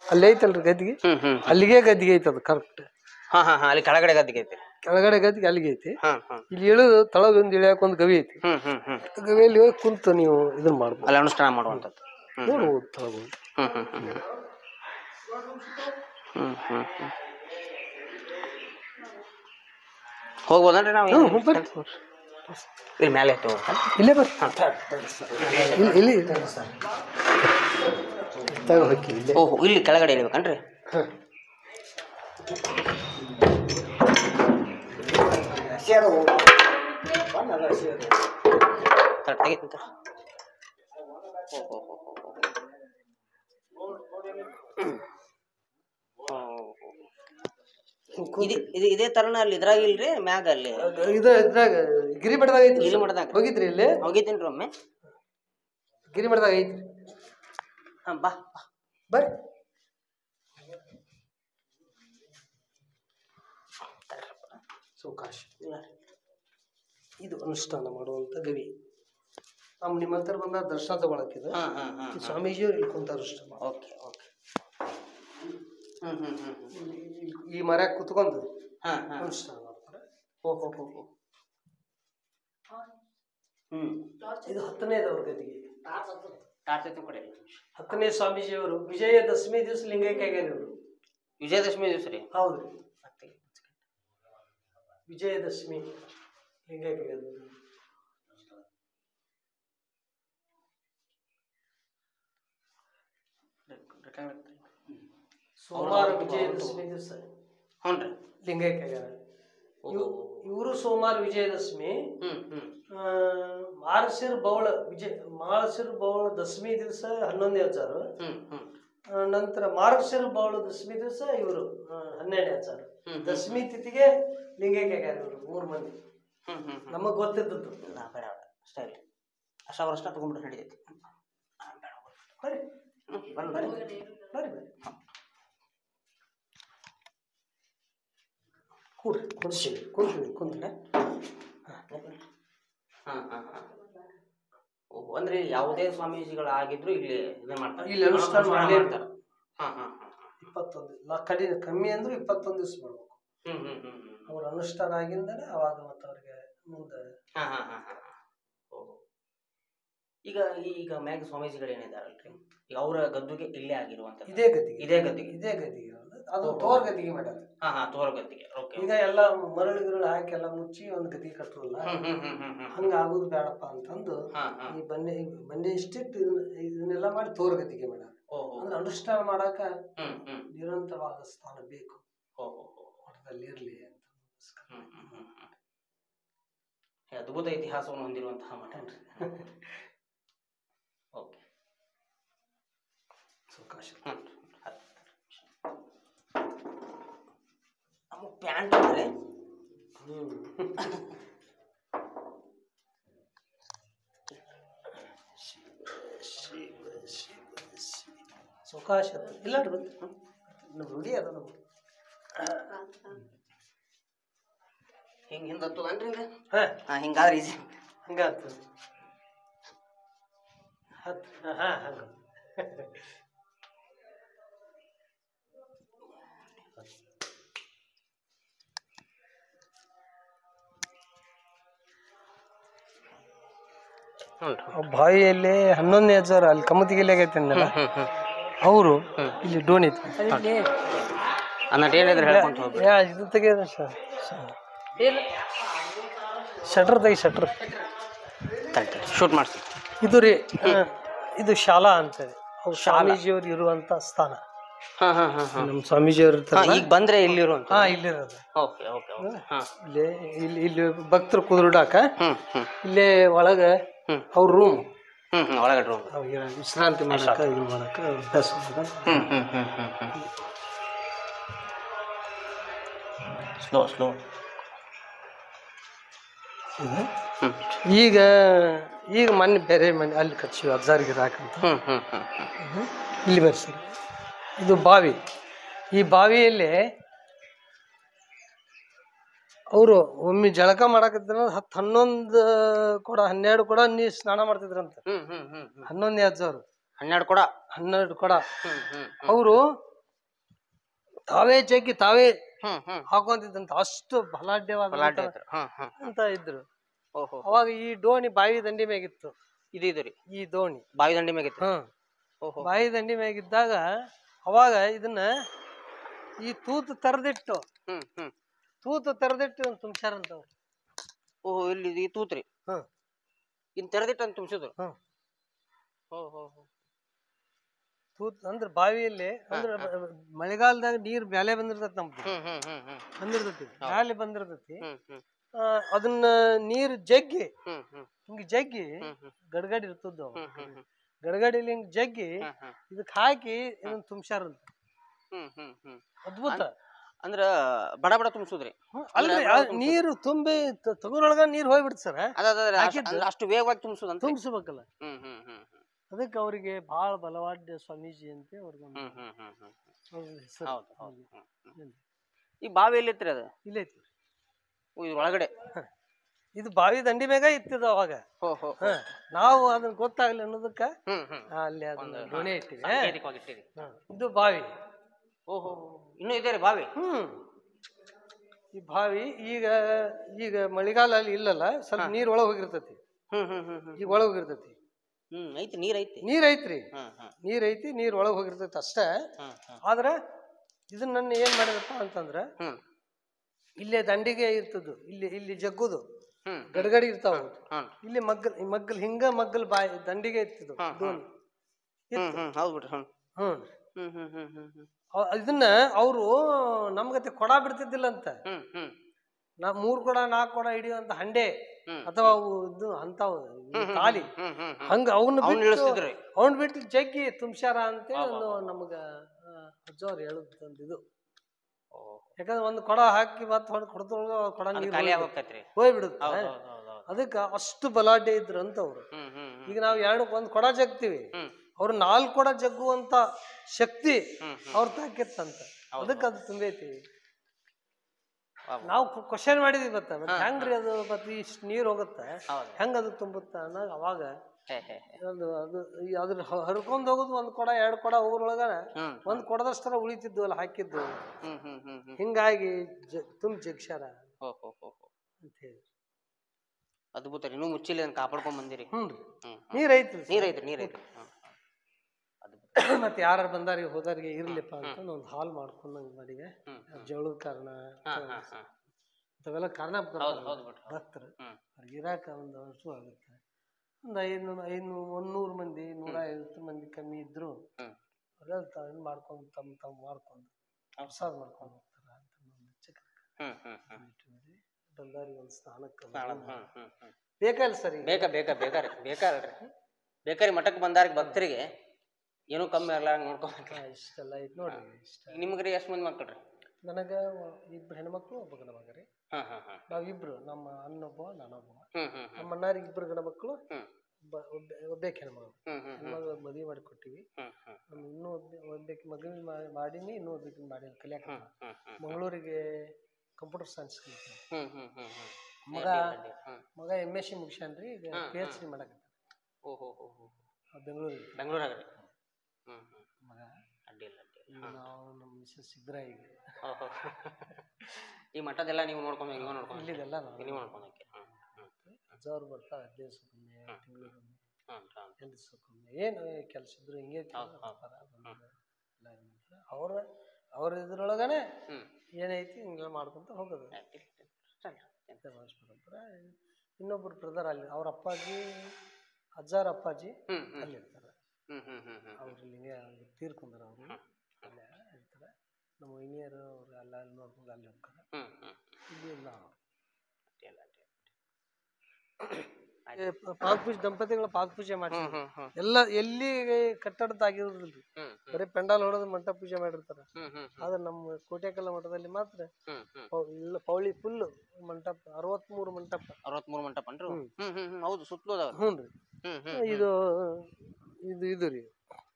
ಅಲ್ಲಿ ಐತಲ್ರಿ ಗದ್ದಿಗೆ ಹ್ಮ್ ಹ್ಮ್ ಅಲ್ಲಿಗೆ ಗದ್ದಿಗೆ ಐತೆ ಅದು ಕರೆಕ್ಟ್ ಹಾ ಹಾ ಹಾ ಅಲ್ಲಿ ಕೆಳಗಡೆ ಗದ್ದಿಗೆ ಐತಿ ಕೆಳಗಡೆ ಗದ್ದಿಗೆ ಅಲ್ಲಿಗೆ ಐತಿ ಹಾ ಹಾ ಇಲ್ಲಿ ಇಳಿದು ತಳಗೊಂದು ಇಳಿಯಾಕ ಒಂದು ಗವಿ ಐತಿ ಹ್ಮ್ ಹ್ಮ್ ಹ್ಮ್ ಗವಿಯಲ್ಲಿ ಹೋಗಿ ಕುಂತು ನೀವು ಇದನ್ನ ಮಾಡ್ಬೋದು ಅಲ್ಲಿ ಅನುಷ್ಠಾನ ಮಾಡುವಂಥದ್ದು ಹ್ಮ್ ನೋಡ್ಬೋದು ತಳಗೊಂದು ಹ್ಮ್ ಹ್ಮ್ ಹ್ಮ್ ಹ್ಮ್ ಹ್ಮ್ ಹ್ಮ್ ಹೋಗ್ಬೋದನ್ರಿ ನಾವು ಹ್ಞೂ ಬರ್ರಿ ಇಲ್ಲಿ ಮೇಲೆ ಐತಿ ಹೋಗ್ತಾ ಇಲ್ಲೇ ಬರ್ರಿ ಇಲ್ಲಿ ಇಲ್ಲಿ ತಗೋ ಹೋಗಿ ಇಲ್ಲೇ ಓಹ್ ಇಲ್ಲಿ ಕೆಳಗಡೆ ಇಳ್ಬೇಕನ್ರಿ ಹಾಂ ಕರೆಕ್ಟಾಗಿ ಓ ಇದು ಇದು ಇದೇ ತರನ ಅಲ್ಲಿ ಇದ್ರಾಗ ಇಲ್ರಿ ಮ್ಯಾಗ ಅಲ್ಲಿ ಇದು ಇದ್ರಾಗ ಗಿರಿಮಠದಾಗ ಐತಿ ಗಿರಿ ಮಠದಾಗ ಹೋಗಿದ್ರಿ ಇಲ್ಲಿ ಹೋಗಿದ್ದೇನ್ರಿ ಒಮ್ಮೆ ಗಿರಿಮಠದಾಗ ಐತಿ ಹಾ ಬಾ ಬಾ. ಬರ್ರಿ ಸೌಕಾಶ ಇದು ಅನುಷ್ಠಾನ ಮಾಡುವಂತ ಗವಿ ನಮ್ಮ ನಿಮ್ಮ ಹತ್ರ ಬಂದ ದರ್ಶನ ತಗೊಳಕಿದ ಹಾ ಹಾ ಹಾ ಸ್ವಾಮೀಜಿಯವ್ರು ಇಲ್ಲಿ ಕುಂತ ಅನುಷ್ಠಾನ ಮಾಡ್- ಓಕೆ ಓಕೆ ಹ್ಮ್ ಹ್ಮ್ ಹ್ಮ್ ಹ್ಮ್ ಇಲ್ಲಿ- ಈ ಮರ ಕುತ್ಕೊಂಡು ಹಾ ಹಾ ಅನುಷ್ಠಾನ ಮಾಡ್ತಾರೆ ಓ ಹೋ ಹೋ ಹೋ ಹ್ಮ್ ಇದು ಹತ್ತನೇದವ್ರ ಗದಿಗೆ ಟಾರ್ಚ್ ಕೊಡಿ ಹತ್ತನೇ ಸ್ವಾಮೀಜಿಯವರು ವಿಜಯದಶಮಿ ದಿವಸ ಲಿಂಗೈಕ್ಯ ಆಗ್ಯಾರ ಇವರು ವಿಜಯದಶಮಿ ದಿವಸ ರೀ ಹೌದು ವಿಜಯದಶಮಿ ಲಿಂಗೈಕ್ಯ ಆಗ್ಯಾರ ಇವ್ರು. ಸೋಮವಾರ ವಿಜಯದಶಮಿ ದಿವಸ ಹ್ಞೂ ರೀ ಲಿಂಗೈಕ್ಯ ಆಗ್ಯಾರ ಇವರು ಸೋಮವಾರ ವಿಜಯದಶಮಿ ಹ್ಮ್ ಹ್ಮ್ ಆ, ಮಾರ್ಸಿರ್ ಬೌಳ ವಿಜಯ ಮಾರ್ಸಿರ್ ಬೌಳ ದಶಮಿ ದಿವಸ ಹನ್ನೊಂದನೇ ಹಜಾರ ಹ್ಮ್ ಹ್ಮ್ ಆ, ನಂತರ ಮಾರ್ಗಶಿರ ಬೌಳ ದಶಮಿ ದಿವಸ ಇವರು ಹನ್ನೆರಡನೇ ಹಜಾರ ಹ್ಮ್. ದಶಮಿ ತಿಥಿಗೆ ಲಿಂಗೈಕ್ಯ ಆಗ್ಯಾರ ಇವರು ಮೂರು ಮಂದಿ ಹ್ಮ್ ಹ್ಮ್ ಹ್ಮ್ ನಮಗ್ ಗೊತ್ತಿದ್ದದ್ದು ನಾ ಬೇಡ ಬೇಡ ಅಷ್ಟೇ ಇಲ್ಲ ಅಷ್ಟ ವರ್ಷ ತಗೊಂಡ್ಬಿಟ್ರೆ ನಡೀತೈತಿ ಆ, ಬೇಡ ಬರ್ರಿ ಹ್ಮ್, ಬರ್ರಿ ಬರ್ರಿ ಬರ್ರಿ ಬರ್ರಿ ಕೂಡ್ರಿ ಕುಂತೀನಿ ಕುಂತೀನಿ ಕುಂತ್ರೆ ಹಾ ಹಾ ಹಾ ಓ, ಅಂದ್ರೆ ಯಾವುದೇ ಸ್ವಾಮೀಜಿಗಳಾಗಿದ್ರು ಇಲ್ಲಿ ಇದನ್ನ ಮಾಡ್ತಾರೆ ಇಲ್ಲಿ ಅನುಷ್ಠಾನ ಮಾಡೇ ಮಾಡ್ತಾರೆ ಹಾ ಹಾ ಹಾ ಹಾ. ಇಪ್ಪತ್ತೊಂದು ಲಾ ಕಡಿ ಕಮ್ಮಿ ಅಂದ್ರೆ ಇಪ್ಪತ್ತೊಂದು ದಿವಸ ಮಾಡ್ಬೇಕು ಹ್ಮ್ ಹ್ಮ್ ಹ್ಮ್ ಹ್ಮ್ ಅವ್ರ ಅನುಷ್ಠಾನ ಆಗಿಂದನೇ ಅವಾಗ ಮತ್ತೆ ಅವ್ರಿಗೆ ಮುಂದೆ ಹಾ ಹಾ ಹಾ ಹಾ ಹಾ. ಓ. ಈಗ ಈಗ ಮ್ಯಾಗ ಸ್ವಾಮೀಜಿಗಳು ಏನಿದಾರಲ್ರಿ ಈಗ ಅವರ ಗದ್ದುಗೆ ಇಲ್ಲೇ ಆಗಿರುವಂತ ಇದೇ ಗದಿಗೆ ಇದೇ ಗದ್ದಿಗೆ ಇದೇ ಗದಿಗೆ ಇರೋದು. ಅದು ತೋರ್ ಗದಿಗೆ ಮಾಡ್ಯಾರ ಹಾ ಹಾ ತೋರ ಗದ್ದಿಗೆ ಓಕೆ ಈಗ ಎಲ್ಲ ಮರಳು ಗಿರಳು ಹಾಕಿ ಎಲ್ಲ ಮುಚ್ಚಿ ಒಂದು ಗದಿ ಕಟ್ಟುವಲ್ಲ ಹ್ಮ್ ಹ್ಮ್ ಹ್ಮ್ ಹ್ಮ್ ಹ್ಮ್ ಹಂಗ ಆಗುದು ಬೇಡಪ್ಪ ಅಂತಂದು ಹಾ ಹಾ ಈ ಬನ್ನಿ ಬನ್ನಿ ಇಷ್ಟಿಟ್ಟು ಇದನ್ನ- ಇದನ್ನೆಲ್ಲ ಮಾಡಿ ತೋರ್ ಗದಿಗೆ ಮಾಡ್ಯಾರ ಓ ಹೋ ಅಂದ್ರೆ ಅನುಷ್ಠಾನ ಮಾಡಾಕ ಹ್ಮ್ ಹ್ಮ್ ನಿರಂತರವಾದ ಸ್ಥಾನ ಬೇಕು ಓ ಹೋ ಹೋ ಮಠದಲ್ಲಿ ಇರ್ಲಿ ಅಂತ ಹ್ಮ್ ಹ್ಮ್ ಹ್ಮ್ ಹ್ಮ್. ಏ, ಅದ್ಭುತ ಇತಿಹಾಸವನ್ನು ಹೊಂದಿರುವಂತಹ ಮಠ ಓಕೆ ಸಾವಕಾಶ ಹ್ಮ್ ನಮ್ಮ ಪ್ಯಾಂಟ್ ಅಂದ್ರೆ ಹ್ಮ್ ಸಾವಕಾಶ ಇಲ್ಲ ನೋಡ್ರಿ ನಮ್ಮ ರೂಢಿ ಅದ ನಮ್ಗೆ ಹಿಂಗ್ ಹಿಂದ್ ಹತ್ತದನ್ರಿ ಹಿಂಗ ಹಾ ಹಾ ಹಿಂಗಾದ್ರೆ ಈಸಿ ಹಂಗಾತು ಹತ್ ಹಾ ಹಂಗ ಹ್ಞೂ ಬಾವಿಯಲ್ಲಿ ಹನ್ನೊಂದನೇ ಹಜಾರ ಅಲ್ಲಿ ಕಮ್ಮತಿಗೆಲೆ ಆಗೈತೆ ಅಂದಲ್ಲ ಹ್ಮ್ ಹ್ಮ್ ಅವರು ಇಲ್ಲಿ ಡೋಣಿ ಇತ್ತು ಅನ್ನಟ್ ಹೇಳಿದ್ರೆ ಹೇಳ್ಕೊಂತ ಹೋಗ್ರಿ ಯಾ ಇದು ತೆಗೆದ ಶಟ್ರ್ ತೆಗಿ ಶಟ್ರ್ ಕರೆಕ್ಟ್ ಶೂಟ್ ಮಾಡಿಸಿ ಇದು ರೀ ಆ, ಇದು ಶಾಲಾ ಅಂತೇಳಿ ಅವ್ರು ಸ್ವಾಮೀಜಿಯವ್ರು ಇರುವಂತ ಸ್ಥಾನ ಹಾ ಹಾ ಹಾ ಹಾ ನಮ್ಮ ಸ್ವಾಮೀಜಿಯವ್ರು ಹಾ ಇರ್ತಾರಲ್ಲ ಈಗ ಬಂದ್ರೆ ಇಲ್ಲಿರುವಂತ ಹಾ ಇಲ್ಲಿರೋದು ಓಕೆ ಓಕೆ ಓಕೆ ಹಾ ಇಲ್ಲಿ ಇಲ್ಲಿ ಇಲ್ಲಿ ಭಕ್ತರು ಕುದುರುಡಾಕ ಹ್ಮ್ ಹ್ಮ್ ಇಲ್ಲೇ ಒಳಗ ಹ್ಮ್. ಅವ್ರ ರೂಮ್ ಹ್ಮ್ ಹ್ಮ್ ಒಳಗಡೆ ರೂಮ್ ಅವ್ರಿಗೆ ವಿಶ್ರಾಂತಿ ಮಾಡಕ ಇದು ಮಾಡಕ ಅಭ್ಯಾಸ ಮಾಡಕ ಹ್ಮ್ ಹ್ಮ್ ಹ್ಮ್ ಹ್ಮ್ ಹ್ಮ್ ಸ್ಲೋ ಸ್ಲೋ ಇದೆ. ಹ್ಮ್ ಈಗ ಈಗ ಮೊನ್ನೆ ಬೇರೆ ಮನೆ ಅಲ್ಲಿ ಕಟ್ಸಿವಿ ಅಬ್ಸಾರ್ಗೆ ಹಾಕಂತ ಹ್ಮ್ ಹ್ಮ್ ಹ್ಮ್ ಹ್ಮ್ ಇಲ್ಲಿ ಬರ್ಸಿ ಇದು ಬಾವಿ ಈ ಬಾವಿಯಲ್ಲಿ ಅವರು ಒಮ್ಮೆ ಜಳಕ ಮಾಡಕತ್ತಿದ್ರ ಹತ್ತು ಹನ್ನೊಂದು ಕೂಡ ಹನ್ನೆರಡು ಕೂಡ ನೀರು ಸ್ನಾನ ಮಾಡ್ತಿದ್ರಂತ ಹ್ಮ್ ಹ್ಮ್ ಹ್ಮ್ ಹ್ಮ್ ಹನ್ನೊಂದನೇ ಅಜ್ಜವ್ರು ಹನ್ನೆರಡು ಕೊಡ ಹನ್ನೆರಡು ಕೂಡ ಹ್ಮ್ ಹ್ಮ್ ಅವರು ತಾವೇ ಜಗ್ಗಿ ತಾವೇ ಹ್ಮ್ ಹ್ಮ್ ಹಾಕೊಂತಿದ್ದಂತ ಅಷ್ಟು ಬಲಾಢ್ಯವಾದ ಬಲಾಢ್ಯ ಐತ್ರಿ. ಹ್ಮ್ ಹ್ಮ್ ಅಂತ ಇದ್ರು ಓಹೋ ಅವಾಗ ಈ ಡೋಣಿ ಬಾವಿ ದಂಡಿ ಮ್ಯಾಗಿತ್ತು ಇದು ಇದು ರೀ ಈ ದೋಣಿ ಬಾವಿ ದಂಡಿ ಮ್ಯಾಗ ಐತ್ರಿ ಹ್ಮ್ ಓಹೋ ಬಾವಿ ದಂಡಿ ಮ್ಯಾಗಿದ್ದಾಗ ಅವಾಗ ಇದನ್ನ ಈ ತೂತು ತೆರೆದಿಟ್ಟು ಹ್ಮ್ ಹ್ಮ್ ತೂತು ತೆರೆದಿಟ್ಟು ತುಂಬ್ಸಾರಂತ ಅವ್ರು ಓಹೋ ಇಲ್ಲಿ ಈ ತೂತ್ರಿ ಹ್ಮ್ ಇನ್ ತೆರೆದಿಟ್ಟು ಅಂತ ತುಂಬಿಸಿದ್ರು ಹ್ಮ್ ಹೋ ಹೋ ಹೋ ತೂತ್ ಅಂದ್ರ ಬಾವಿಯಲ್ಲಿ ಅಂದ್ರ ಮಳೆಗಾಲದಾಗ ನೀರ್ ಮ್ಯಾಲೆ ಬಂದಿರ್ತೈತಿ ನಮ್ದು ಹ್ಮ್ ಹ್ಮ್ ಹ್ಮ್ ಹ್ಮ್ ಬಂದಿರ್ತೈತಿ ಮ್ಯಾಲೆ ಬಂದಿರ್ತೈತಿ ಹ್ಮ್ ಹ್ಮ್ ಆ, ಅದನ್ನ ನೀರ್ ಜಗ್ಗಿ ಹ್ಮ್ ಹ್ಮ್ ಹಿಂಗ್ ಜಗ್ಗಿ ಹ್ಮ್ ಹ್ಮ್ ಗಡ್ಗಡಿ ಇರ್ತದ್ದು ಅವು. ಹ್ಮ್ ಹ್ಮ್ ಹ್ಮ್ ಗಡ್ಗಡಿಲಿ ಹಿಂಗ್ ಜಗ್ಗಿ ಹ್ಮ್ ಹ್ಮ್ ಇದಕ್ ಹಾಕಿ ಇದನ್ನ ತುಂಬ್ಸಾರಂತ ಹ್ಮ್ ಹ್ಮ್ ಹ್ಮ್ ಅದ್ಭುತ ಅಂದ್ರ ಬಡ ಬಡ ತುಂಬಿಸುದ್ರಿ ಹ್ಮ್, ಅಲ್ರಿ ಆ ನೀರು ತುಂಬಿ ತ- ತಗುರೊಳಗ ನೀರ್ ಹೋಗ್ಬಿಡ್ತ ಸರ್ ಅದ ಅದ ಅದ, ಅಷ್ಟ್- ಹಾಕಿದ್ದು? ಅಂದ್ರ ಅಷ್ಟು ವೇಗವಾಗಿ ತುಂಬಿಸುದಂತ ತುಂಬಿಸ್ಬೇಕಲ್ಲ ಹ್ಮ್ ಹ್ಮ್ ಹ್ಮ್ ಹ್ಮ್ ಅದಕ್ಕೆ ಅವರಿಗೆ ಬಹಳ ಬಲವಾದ ಸ್ವಾಮೀಜಿ ಅಂತ ಅವ್ರಿಗೆ ಒಂದು ಹ್ಮ್ ಹ್ಮ್ ಹ್ಮ್ ಹ್ಮ್ ಅವ್ರ ಹೆಸರು ಹೌದು ಹೌದು ಹ್ಮ್, ಹ್ಮ್. ಇಲ್ಲಿ. ಈ ಬಾವಿ ಎಲ್ಲಿ ಐತ್ರಿ ಅದು ಇಲ್ಲೇ ಐತಿ ಓ, ಇದ್ರ ಒಳಗಡೆ ಇದು ಬಾವಿ ದಂಡಿ ಮ್ಯಾಗ ಇತ್ತಿದ ಅವಾಗ ಹೋ ಹೋ ಹ. ನಾವು ಅದನ್ನ ಗೊತ್ತಾಗ್ಲಿ ಅನ್ನೋದಕ್ಕ ಹ್ಮ್ ಹ್ಮ್ ಆ, ಅಲ್ಲಿ ಅದನ್ನ ಡೋಣೆ ಇಟ್ಟಿವಿ ಸಾಂಕೇತಿಕವಾಗಿ ಇಟ್ಟಿರಿ ಹ. ಇದು ಬಾವಿ ಓಹೋ ಇನ್ನೂ ಇದೆ ರೀ ಬಾವಿ ಹ್ಮ್ ಈ ಬಾವಿ ಈಗ ಈಗ ಮಳೆಗಾಲ ಅಲ್ಲಿ ಇಲ್ಲಲ್ಲ ಸ್ವಲ್ಪ ನೀರ್ ಒಳಗ್ ಹೋಗಿರ್ತೈತಿ ಹ್ಮ್ ಹ್ಮ್ ಹ್ಮ್ ಹ್ಮ್ ಈಗ ಒಳಗ್ ಹೋಗಿರ್ತೈತಿ ಹ್ಮ್ ಐತಿ ನೀರ್ ಐತಿ ನೀರ್ ಐತ್ರಿ ಹ್ಮ್ ಹ್ಮ್ ನೀರ್ ಐತಿ ನೀರ್ ಒಳಗ್ ಹೋಗಿರ್ತೈತಿ ಅಷ್ಟೇ ಹ್ಮ್ ಹ್ಮ್ ಆದ್ರೆ ಇದನ್ನ ನನ್ನ ಏನ್ ಮಾಡಿದಪ್ಪ ಅಂತಂದ್ರ ಹ್ಮ್ ಇಲ್ಲೇ ದಂಡಿಗೆ ಇರ್ತದ್ದು ಇಲ್ಲಿ ಇಲ್ಲಿ ಜಗ್ಗುದು ಹ್ಮ್ ಗಡಗಡಿ ಇರ್ತಾವ ಹ್ಮ್ ಇಲ್ಲಿ ಮಗ್ಗಲ್ ಈ ಮಗ್ಗಲ್ ಹಿಂಗ ಮಗ್ಗಲ್ ಬಾಯಿ ದಂಡಿಗೆ ಇತ್ತಿದ್ದು ದೋಣಿ ಹ್ಮ್ ಹ್ಮ್ ಹೌದು ಬಿಡ್ರಿ ಹ್ಮ್ ಹ್ಮ್ ಹ್ಮ್ ಹ್ಮ್ ಹ್ಮ್ ಹ್ಮ್ ಹ್ಮ್ ಅವ್- ಇದನ್ನ ಅವರು ನಮ್ಗತೆ ಕೊಡ ಬಿಡ್ತಿದ್ದಿಲ್ಲ ಅಂತ ಹ್ಮ್ ಹ್ಮ್ ನಾ ಮೂರ್ ಕೊಡ ನಾಲ್ಕು ಕೊಡ ಹಿಡಿಯುವಂತ ಹಂಡೆ ಹ್ಮ್. ಅಥವಾ ಅವು ಇದು ಅಂತಾವ್ ಇವು ಖಾಲಿ ಹ್ಮ್ ಹ್ಮ್ ಹ್ಮ್ ಹಂಗ ಅವನ್ನ ಅವ್ನ ಬಿಟ್ಟು ಇಳಿಸ್ತಿದ್ರಿ ಅವ್ನ ಬಿಟ್ಟು ಜಗ್ಗಿ ತುಂಬ್ಸ್ಯಾರ ಅಂತ ಒಂದು ನಮಗ ಅಜ್ಜವ್ರು ಹೇಳುದಂತ ಇದು ಯಾಕಂದ್ರೆ ಒಂದು ಕೊಡ ಹಾಕಿ ಮತ್ತೆ ಹೊಡ್ ಕೊಡದೊಳಗ ಕೊಡ ಅದು ನೀರು ಖಾಲಿ ಆಗೋಕತ್ರಿ ಹೋಗ್ಬಿಡುತ್ತೆ ಹೌದು ಹೌದು ಹೌದು ಹೌದು ಅದಕ್ಕ ಅಷ್ಟು ಬಲಾಢ್ಯ ಇದ್ರು ಅಂತ ಅವ್ರು ಹ್ಮ್ ಹ್ಮ್ ಹ್ಮ್ ಈಗ ನಾವು ಎರಡು ಒಂದ್ ಕೊಡ ಜಗ್ತೀವಿ ಹ್ಮ್ ಅವ್ರು ನಾಲ್ಕು ಕೊಡ ಜಗ್ಗುವಂತ ಶಕ್ತಿ ಹ್ಮ್ ಅವ್ರ ತಾಕಿತ್ತಂತ ಅದಕ್ಕೆ ಅದು ತುಂಬೈತಿ ವಾವ್. ನಾವು ಕ್ವಶನ್ ಮಾಡಿದ್ವಿ ಮತ್ತ ಮತ್ತ್ ಹೆಂಗ್ರಿ ಅದು ಮತ್ತೆ ಇಷ್ಟು ನೀರ್ ಹೋಗುತ್ತ ಹೌದು ಹೆಂಗ ಅದು ತುಂಬುತ್ತ ಅನ್ನೋದು ಅವಾಗ ಹೇ ಹೇ ಹೇ. ಒಂದು ಅದು ಈ ಅದ್ರ ಹ- ಹರ್ಕೊಂಡ್ ಹೋಗುದು ಒಂದ್ ಕೊಡ ಎರಡ್ ಕೊಡ ಹೋಗೋದ್ರೊಳಗ ಹ್ಮ್ ಒಂದ್ ಕೊಡದಷ್ಟರ ಉಳಿತಿದ್ವು ಅಲ್ಲ ಹಾಕಿದ್ದು ಹ್ಮ್ ಹ್ಮ್ ಹ್ಮ್ ಹ್ಮ್ ಹಿಂಗಾಗಿ ಜ ತುಂಬ ಜಗ್ಸ್ಯಾರ ಹೋ ಹೋ ಹೋ ಹೋ ಅಂತ ಹೇಳಿ ಅದ್ಭುತ ರೀ ಇನ್ನೂ ಮುಚ್ಚಿಲ್ಲ ಅದನ್ನ ಕಾಪಾಡ್ಕೊಂಡ್ ಬಂದಿರಿ ಹ್ಞೂ ರೀ ಹ್ಮ್ ನೀರ್ ಐತ್ರಿ ನೀರ್ ಐತ್ರಿ ನೀರ್ ಐತ್ರಿ ಹ್ಮ್ ಅದ್ಭುತ ಮತ್ತೆ ಯಾರು ಬಂದಾರಿಗೆ ಹೋದಾರಿಗೆ ಇರ್ಲಿಪ್ಪ ಅಂತ ಒಂದು ಹಾಲ್ ಮಾಡ್ಕೊಂಡಂಗ್ ಮಾಡಿವೆ ಹ್ಮ್ ಜವಳದ ಕಾರಣ ಹಾ ಹಾ ಹಾ ಇಂಥವೆಲ್ಲ ಕಾರಣ ಹೌದು ಹೌದು ಬಿಡ್ರಿ ಹೌದು. ಭಕ್ತರು ಹ್ಮ್ ಅವ್ರಿಗೆ ಇರಾಕ ಒಂದು ವರ್ಷ ಆಗುತ್ತೆ ಒಂದು ಐನೂರು ಐನೂರು ಒಂದೂರು ಮಂದಿ ನೂರ ಐವತ್ತು ಮಂದಿ ಕಮ್ಮಿ ಇದ್ರು ಹ್ಮ್ ಅವರೆಲ್ಲ ತಾವು ಮಾಡ್ಕೊಂಡು ತಮ್ಮ ತಾವು ಮಾಡ್ಕೊಂಡು ಪ್ರಸಾದ ಮಾಡ್ಕೊಂಡು ಹೋಗ್ತಾರೆ ಅಂತ ಒಂದು ಚಿಕ್ಕ ಹ್ಮ್ ಹ್ಮ್ ಹ್ಮ್ ಇಟ್ಕೊಂಡ್ರಿ. ಬಂದವ್ರಿಗೆ ಒಂದು ಸ್ನಾನಕ್ಕೆ ನಾಳೆ ಹ್ಮ್ ಹ್ಮ್ ಹ್ಮ್ ಬೇಕಲ್ಲ ಸರಿ ಬೇಕಾ ಬೇಕಾ ಬೇಕಾರಿ ಬೇಕಾಲ್ರಿ ಬೇಕಾರಿ ಮಠಕ್ಕೆ ಬಂದಾರ ಭಕ್ತರಿಗೆ ಏನೂ ಕಮ್ಮಿ ಆಗಲ್ಲ ನೋಡ್ಕೊಬೇಕು ಇಷ್ಟೆಲ್ಲ ಐತೆ ನೋಡ್ರಿ ಇಷ್ಟ ನಿಮ್ಗೆ ರೀ ಎಷ್ಟು ಮಂದಿ ಮಕ್ಕಳ್ರಿ ನನಗ ಇಬ್ರು ಹೆಣ್ಮಕ್ಳು ಒಬ್ಬ ಗಂಡ ಮಗ ರೀ ಹಾಂ ಹಾಂ ಹಾಂ ನಾವಿಬ್ರು ನಮ್ಮ ಅಣ್ಣೊಬ್ಬ ನಾನೊಬ್ಬ ಹ್ಮ್ ಹ್ಮ್ ಹ್ಮ್ ನಮ್ಮ ಅಣ್ಣಾರಿಗೆ ಇಬ್ರು ಗಂಡ ಮಕ್ಕಳು ಹ್ಮ್ ಒಬ್ಬ ಒಬ್ಬ ಒಬ್ಬೇಕೆ ಹೆಣ್ಮಗಳು ಹ್ಮ್ ಹ್ಮ್ ಹ್ಮ್ ಹೆಣ್ಮಗಳು ಮದುವೆ ಮಾಡಿ ಕೊಟ್ಟಿವಿ ಹ್ಮ್ ಹ್ಮ್ ನಮ್ಮ ಇನ್ನೂ ಒಬ್ಬ ಒಬ್ಬಾಕಿ ಮಗನಿಗೆ ಮಾ- ಮಾಡೀನಿ ಇನ್ನೂ ಒಬ್ಬಾಕಿ ಮಾಡಿಲ್ಲ ಕಲಿಯಾಕ ಹ್ಮ್ ಹ್ಮ್ ಹ್ಮ್ ಮಂಗಳೂರಿಗೆ ಕಂಪ್ಯೂಟರ್ ಸೈನ್ಸ್ ಕಲಿತಾನೆ ಹ್ಮ್ ಹ್ಮ್ ಹ್ಮ್ ಹ್ಮ್ ಮಗ ಹ್ಮ್ ಮಗ ಎಮ್ ಎಸ್ ಸಿ ಮುಗಿಸ್ಯಾನ್ರಿ ಈಗ ಪಿ ಎಚ್ ಡಿ ಮಾಡಕತ್ತಾನ ಓ ಹೋ ಹೋ ಹೋ ಬೆಂಗಳೂರಿಗೆ ಬೆಂಗಳೂರಾಗ ರೀ ಹ್ಮ್ ಹ್ಮ್ ಮಗ ಅಡ್ಡಿಲ್ಲ ಅಡ್ಡಿಲ್ಲ ಈಗ ನಾವು ನಮ್ಮ ಮಿಸ್ಸಸ್ ಇದ್ರ ಈಗ ಓ ಹೋ ಈ ಮಠದೆಲ್ಲ ನೀವು ನೋಡ್ಕೊಬೇಕು ನೀವು ನೋಡ್ಕೊಂಡು ಇಲ್ಲಿದೆಲ್ಲ ನಾವು ನೀವು ನೋಡ್ಕೊಳಕ್ಕೆ ಹ್ಮ್ ಹ್ಮ್ ಅಜ್ಜವ್ರು ಬರ್ತಾರೆ ಹದಿನೈದು ದಿವಸಕ್ಕೊಮ್ಮೆ ತಿಂಗಳಿಗೊಮ್ಮೆ ಹ್ಮ್ ಹ್ಮ್ ಎರಡು ದಿವಸಕ್ಕೊಮ್ಮೆ ಏನು ಕೆಲಸ ಇದ್ರು ಹಿಂಗೆ ಬರ್ತಾರೆ ಬಂದು ಎಲ್ಲ ಇದು ಮಾಡ್ತಾರೆ ಅವ್ರ ಅವ್ರ ಇದ್ರೊಳಗನೆ ಹ್ಮ್ ಏನೈತಿ ಹಿಂಗೆಲ್ಲ ಮಾಡ್ಕೊಂತ ಹೋಗೋದು ಅಡ್ಡಿಲ್ಲ ಅಡ್ಡಿಲ್ಲ. ಅಂತ ವಂಶ ಪರಂಪರೆ ಇನ್ನೊಬ್ರು ಬ್ರದರ್ ಅಲ್ಲಿ ಅವ್ರ ಅಪ್ಪಾಜಿ ಅಜ್ಜಾರ ಅಪ್ಪಾಜಿ ಹ್ಮ್ ಹ್ಮ್ ಅಲ್ಲಿ ಇರ್ತಾರೆ ಹ್ಮ್ ಹ್ಮ್ ಹ್ಮ್ ಹ್ಮ್ ಅವ್ರು ಇಲ್ಲಿಗೆ ತೀರ್ಕೊಂಡ್ರ ಅವರು ಅಲ್ಲೇ ಇರ್ತಾರೆ ನಮ್ಮ ವೈನಿಯರು ಅವ್ರು ಎಲ್ಲ ಅಲ್ಲಿ ನೋಡ್ಕೊಂಡು ಅಲ್ಲಿ ಹೋಗ್ತಾರೆ ಹ್ಮ್ ಹ್ಮ್ ಇಲ್ಲಿ ಇಲ್ಲ ಅಡ್ಡಿಲ್ಲ ಅಡ್ಡಿಲ್ಲ ಪಾದಪೂಜೆ ದಂಪತಿಗಳ ಪಾದಪೂಜೆ ಮಾಡಿ ಹ್ಮ್ ಹ್ಮ್ ಹ್ಮ್ ಎಲ್ಲ ಎಲ್ಲಿ ಕಟ್ಟಡದಾಗಿರೋದಿಲ್ರಿ ಹ್ಮ್ ಬರೀ ಪೆಂಡಾಲ್ ಹೊಡೆದು ಮಂಟಪ ಪೂಜೆ ಮಾಡಿರ್ತಾರ ಹ್ಮ್ ಹ್ಮ್ ಆದ್ರೆ ನಮ್ಮ ಕೋಟೆಕಲ್ಲ ಮಠದಲ್ಲಿ ಮಾತ್ರ ಹ್ಮ್ ಹ್ಮ್ ಪೌ- ಇಲ್ಲ ಪೌಳಿ ಫುಲ್ ಮಂಟಪ ಅರವತ್ಮೂರು ಮಂಟಪ ಅರವತ್ಮೂರು ಮಂಟಪ ಅನ್ರಿ ಹ್ಮ್ ಹ್ಮ್ ಹ್ಮ್ ಹೌದು ಸುತ್ತಲೂ ಅದಾವ ಹ್ಞೂ ರೀ ಹ್ಮ್ ಹ್ಮ್ ಇದು ಇದು ಇದು ರೀ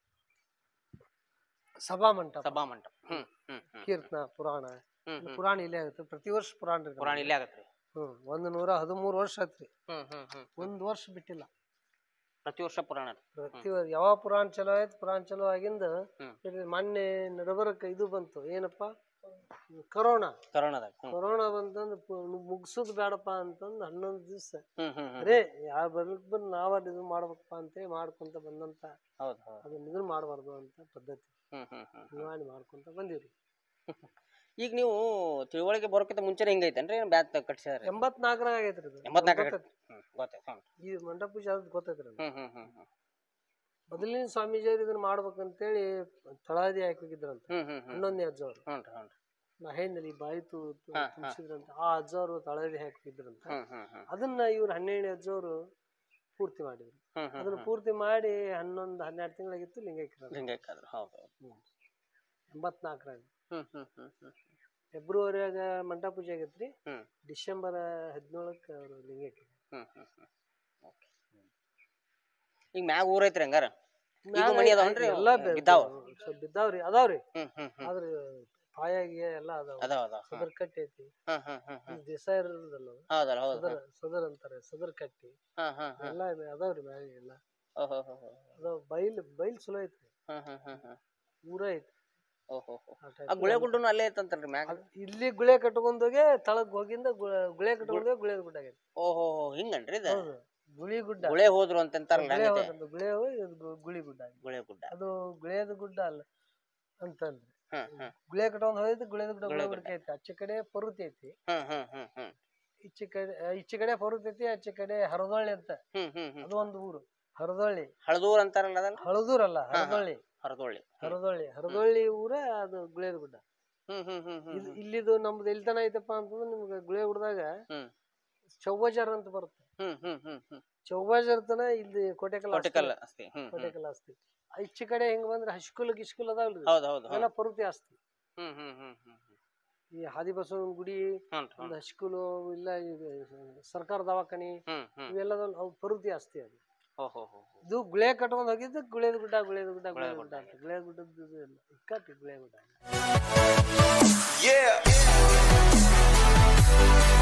ಸಭಾ ಮಂಟಪ ಸಭಾ ಮಂಟಪ ಹ್ಮ್ ಹ್ಮ್ ಹ್ಮ್ ಕೀರ್ತನ ಪುರಾಣ ಹ್ಮ್ ಇದು ಪುರಾಣ ಇಲ್ಲೇ ಆಗುತ್ತೆ ಪ್ರತಿ ವರ್ಷ ಪುರಾಣ ರೀ ಪುರಾಣ ಇಲ್ಲೇ ಆಗತ್ರಿ ಹ್ಮ್ ಒಂದು ನೂರ ಹದಿಮೂರು ವರ್ಷ ಆತ್ರಿ ಹ್ಮ್ ಹ್ಮ್ ಹ್ಮ್ ಒಂದು ವರ್ಷ ಬಿಟ್ಟಿಲ್ಲ ಪ್ರತಿ ವರ್ಷ ಪುರಾಣ ಪ್ರತಿ ವ- ಯಾವಾಗ ಪುರಾಣ ಚಲೋ ಆಯ್ತು ಪುರಾಣ ಚಲೋ ಆಗಿಂದ ಹ್ಮ್. ಇದು ಮೊನ್ನೆ ನಡಬರಕ್ಕೆ ಇದು ಬಂತು ಏನಪ್ಪ ಕರೋನಾ ಕರೋನಾದಾಗ ಹ್ಮ್ ಕೊರೋನಾ ಬಂತಂದು ಮುಗಿಸೋದು ಬೇಡಪ್ಪ ಅಂತಂದು ಹನ್ನೊಂದು ದಿವಸ ಹ್ಮ್ ಹ್ಮ್ ಹ್ಮ್ ಅರೇ ಯಾರು ಬರ್ಲಿಕ್ ಬಂದು ನಾವ ಇದು ಮಾಡ್ಬೇಕಪ್ಪ ಅಂತೇಳಿ ಮಾಡ್ಕೊಂತ ಬಂದಂತ ಹೌದು ಹೌದು ಅದನ್ನ ಇದನ್ನ ಮಾಡಬಾರ್ದು ಅಂತ ಪದ್ಧತಿ ಹ್ಮ್ ಹ್ಮ್ ಹ್ಮ್ ನಿವಾರಣೆ ಮಾಡ್ಕೊಂತ ಬಂದೀವ್ರಿ ಈಗ ನೀವು ತಿಳುವಳಿಕೆ ಬರೋಕ್ಕಿಂತ ಮುಂಚೆನೆ ಹಿಂಗೈತೇನ್ರಿ ಏನ್ ಬ್ಯಾತ್ ಕಟ್ಸಿದಾರೆ ಎಂಬತ್ನಾಲ್ಕರಾಗ ಆಗೈತ್ರಿ ಇದು ಎಂಬತ್ನಾಲ್ಕು ಗೊತ್ತೈತ್ರಿ. ಹ್ಮ್ ಗೊತ್ತಾಯ್ತು ಹ್ಮ್ ಈ ಮಂಡಪ ಪೂಜೆ ಅದ್ ಗೊತ್ತೈತ್ರಿ ಅದು. ಹ್ಮ್ ಹ್ಮ್ ಹ್ಮ್ ಹ್ಮ್ ಮೊದಲಿನ ಸ್ವಾಮೀಜಿಯವ್ರು ಇದನ್ನ ಮಾಡ್ಬೇಕಂತೇಳಿ ತಳಾದಿ ಹಾಕಿ ಹೋಗಿದ್ರಂತ ಹ್ಮ್ ಹ್ಮ್ ಹ್ಮ್ ಹನ್ನೊಂದನೇ ಅಜ್ಜವ್ರು ಹ್ಞೂ ರೀ ಹ್ಞೂ ರೀ ಮಹೇಂದ್ರಿ ಬಾಯಿ ತು ತು- ಹಾ, ಹಾ. ತುಂಬಿಸಿದ್ರಂತ ಆ ಅಜ್ಜವ್ರು ತಳಾದಿ ಹಾಕಿದ್ರಂತ ಹ್ಮ್ ಹ್ಮ್ ಹ್ಮ್ ಅದನ್ನ ಇವ್ರು ಹನ್ನೆರಡನೇ ಅಜ್ಜವ್ರು ಪೂರ್ತಿ ಮಾಡಿದ್ರು ಹ್ಮ್ ಹ್ಮ್ ಅದನ್ನ ಪೂರ್ತಿ ಮಾಡಿ ಹನ್ನೊಂದು ಹನ್ನೆರಡು ತಿಂಗಳಾಗಿತ್ತು ಲಿಂಗೈಕ್ರ ಹಿಂಗಾಯ್ಕಾದ್ರು ಹೌದು ಹೌದು ಎಂಬತ್ನಾಲ್ಕರಾಗ ಹ್ಮ್ ಹ್ಮ್ ಹ್ಮ್ ಹ್ಮ್ ಫೆಬ್ರವರಿಯಾಗ ಮಂಟಪ ಪೂಜೆ ಆಗೈತ್ರಿ ಹ್ಮ್ ಡಿಸೆಂಬರ್ ಹದಿನೇಳಕ್ಕೆ ಅವರು ಲಿಂಗೈಕ್ರ ಹ್ಮ್ ಹ್ಮ್ ಹ್ಮ್ ಓಕೆ ಈಗ ಮ್ಯಾಗ ಊರೈತ್ರಿ ಹಂಗಾರ ಈಗ ಮನಿ ಅದಾವನ್ರಿ ಎಲ್ಲ ಬೆ- ಬಿದ್ದಾವ ಸ್ವಲ್ಪ ಬಿದ್ದಾವ್ರಿ ಅದಾವ್ರಿ ಹ್ಮ್ ಹ್ಮ್ ಹ್ಮ್ ಆದ್ರೆ ಪಾಯಾಗಿ ಎಲ್ಲ ಅದಾವ ಅದಾವ ಅದಾವ ಹ್ಮ್ ಸದರ್ ಕಟ್ಟಿ ಐತಿ ಹ್ಮ್ ಹ್ಮ್ ಹ್ಮ್ ಹ್ಮ್ ದೇಸಾಯಿ ಇರೋದಲ್ಲ ಅದು. ಹೌದಲ್ಲ ಹೌದು ಸದರ್ ಸದರ್ ಅಂತಾರೆ ಸದರ್ ಕಟ್ಟಿ ಹ್ಮ್ ಹ್ಮ್ ಹ್ಮ್ ಎಲ್ಲ ಇದೆ, ಅದಾವ್ರಿ ಮ್ಯಾಗ ಎಲ್ಲ ಓಹೋ ಹೋ ಹೋ ಅದಾವ ಬೈಲ್ ಬೈಲ್ ಚಲೋ ಐತ್ರಿ ಹ್ಮ್ ಹ್ಮ್ ಹ್ಮ್ ಹ್ಮ್ ಊರ ಐತಿ ಓಹೋ ಹೋ ಆ type. ಆ ಗುಳೆ ಗುಡ್ಡನು ಅಲ್ಲೇ ಐತಂತಲ್ರಿ ಮ್ಯಾಗ ಅದ್ ಇಲ್ಲಿ ಗುಳೆ ಕಟ್ಕೊಂಡೋಗೆ ತಳಗ್ ಹೋಗಿಂದ ಗು- ಗುಳೆ ಕಟ್ಕೊಂಡೋಗಿ ಗುಳೆ ಗುಡ್ಡ ಆಗೈತಿ ಓಹೋ ಹೋ ಹಿಂಗನ್ರಿ ಇದು ಹೌದು ಗುಳಿ ಗುಡ್ಡ ಗುಳೆ ಹೋದ್ರು ಅಂತಂತಾರಲ್ಲ ಗುಳೆ ಹಂಗೈತೆ ಹೋದಂತ ಗುಳೆ ಹೋಗಿ ಇದು ಗು- ಗುಳಿ ಗುಡ್ಡ ಆಗೈತಿ. ಗುಳೆ ಗುಡ್ಡ ಅದು ಗುಳೆದ ಗುಡ್ಡ ಅಲ್ಲ ಅಂತಂದ್ರಿ ಹ್ಮ್ ಹ್ಮ್ ಗುಳೆ ಕಟ್ಕೊಂಡ್ ಹೋಯ್ತು ಗುಳೆದ ಗುಡ್ಡ ಗುಳೆ ಗುಳೆ ಗುಡ್ಡ ಐತಿ ಆಚೆ ಕಡೆ ಪರುತಿ ಐತಿ ಹ್ಮ್ ಹ್ಮ್ ಹ್ಮ್ ಹ್ಮ್ ಈಚೆ ಕಡೆ ಈಚೆ ಕಡೆ ಪರುತಿ ಐತಿ ಆಚೆ ಕಡೆ ಹರದೊಳ್ಳಿ ಅಂತ ಹ್ಮ್ ಹ್ಮ್ ಹ್ಮ್ ಅದು ಒಂದು ಊರು ಹರದೊಳ್ಳಿ ಹಳದೂರ್ ಅಂತಾರಲ್ಲ ಅದಲ್ಲ ಹಳದೂರಲ್ಲ ಹರದೊಳ್ಳಿ ಹರದೊಳ್ಳಿ ಹರದೊಳ್ಳಿ ಹರದೊಳ್ಳಿ ಊರ ಅದು ಗುಳೇದ ಗುಡ್ಡ ಹ್ಮ್ ಹ್ಮ್ ಹ್ಮ್ ಹ್ಮ್ ಇದು ಇಲ್ಲಿದು ನಮ್ದು ಎಲ್ತನ ಐತಪ್ಪ ಅಂತಂದ್ರೆ ನಿಮ್ಗೆ ಗುಳೆ ಗುಡ್ದಾಗ ಹ್ಮ್ ಚೌಬಜಾರ್ ಅಂತ ಬರುತ್ತೆ ಹ್ಮ್ ಹ್ಮ್ ಹ್ಮ್ ಹ್ಮ್ ಚೌಬಜಾರ್ ತನ ಇಲ್ಲಿ ಕೋಟೆಕಲ್ ಕೋಟಿಕಲ್ ಅಸ್ತಿ ಹ್ಮ್ ಹ್ಮ್ ಕೋಟೆಕಲ್ ಆಸ್ತಿ ಈಚೆ ಕಡೆ ಹೆಂಗ್ ಬಂದ್ರೆ ಹಶ್ಕುಲ್ ಗಿಶ್ಕುಲ್ ಅದಾವಲ್ರಿ ಹೌದು ಹೌದು ಅವೆಲ್ಲ ಪರುತಿ ಆಸ್ತಿ ಹ್ಮ್ ಹ್ಮ್ ಹ್ಮ್ ಹ್ಮ್ ಹ್ಮ್ ಈ ಹಾದಿಬಸವನ ಗುಡಿ ಹ್ಮ್ ಒಂದು ಹಶ್ಕುಲು ಇಲ್ಲ ಇದು ಸರ್ಕಾರ ದವಾಖಾನಿ ಹ್ಮ್ ಹ್ಮ್ ಇವೆಲ್ಲ ಅವು ಪರುತಿ ಆಸ್ತಿ ಅದು ಹೋ ಹೋ ಹೋ ಹೋ. ಇದು ಗುಳೆ ಕಟ್ಕೊಂಡ್ ಹೋಗಿದ್ದು ಗುಳೇದ ಗುಡ್ಡ ಗುಳೇದ ಗುಡ್ಡ ಗುಳೇದ ಗುಳೇದ ಗುಡ್ಡ ಅಂತ ಗುಳೇದ ಗುಡ್ಡದ್ದು ಇದು ಇಲ್ಲ ಇಕ್ಕಟ್ಟಿ ಗುಳೆ ಗುಡ್ಡ Yeah.